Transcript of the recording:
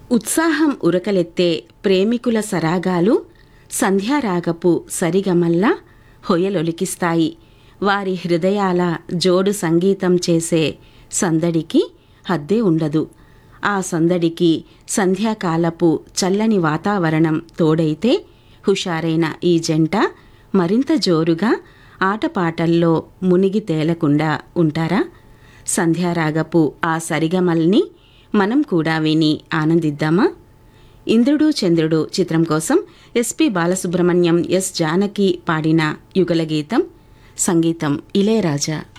ఉత్సాహం ఉరకలెత్తే ప్రేమికుల సరాగాలు సంధ్యారాగపు సరిగమల్లా హొయలొలికిస్తాయి వారి హృదయాల జోడు సంగీతం చేసే సందడికి హద్దే ఉండదు ఆ సందడికి సంధ్యాకాలపు చల్లని వాతావరణం తోడైతే హుషారైన ఈ జంట మరింత జోరుగా ఆటపాటల్లో మునిగి తేలకుండా ఉంటారా సంధ్యారాగపు ఆ సరిగమల్ని మనం కూడా విని ఆనందిద్దామా ఇంద్రుడు చంద్రుడు చిత్రం కోసం ఎస్పి బాలసుబ్రహ్మణ్యం ఎస్ జానకి పాడిన యుగల గీతం సంగీతం ఇళయరాజా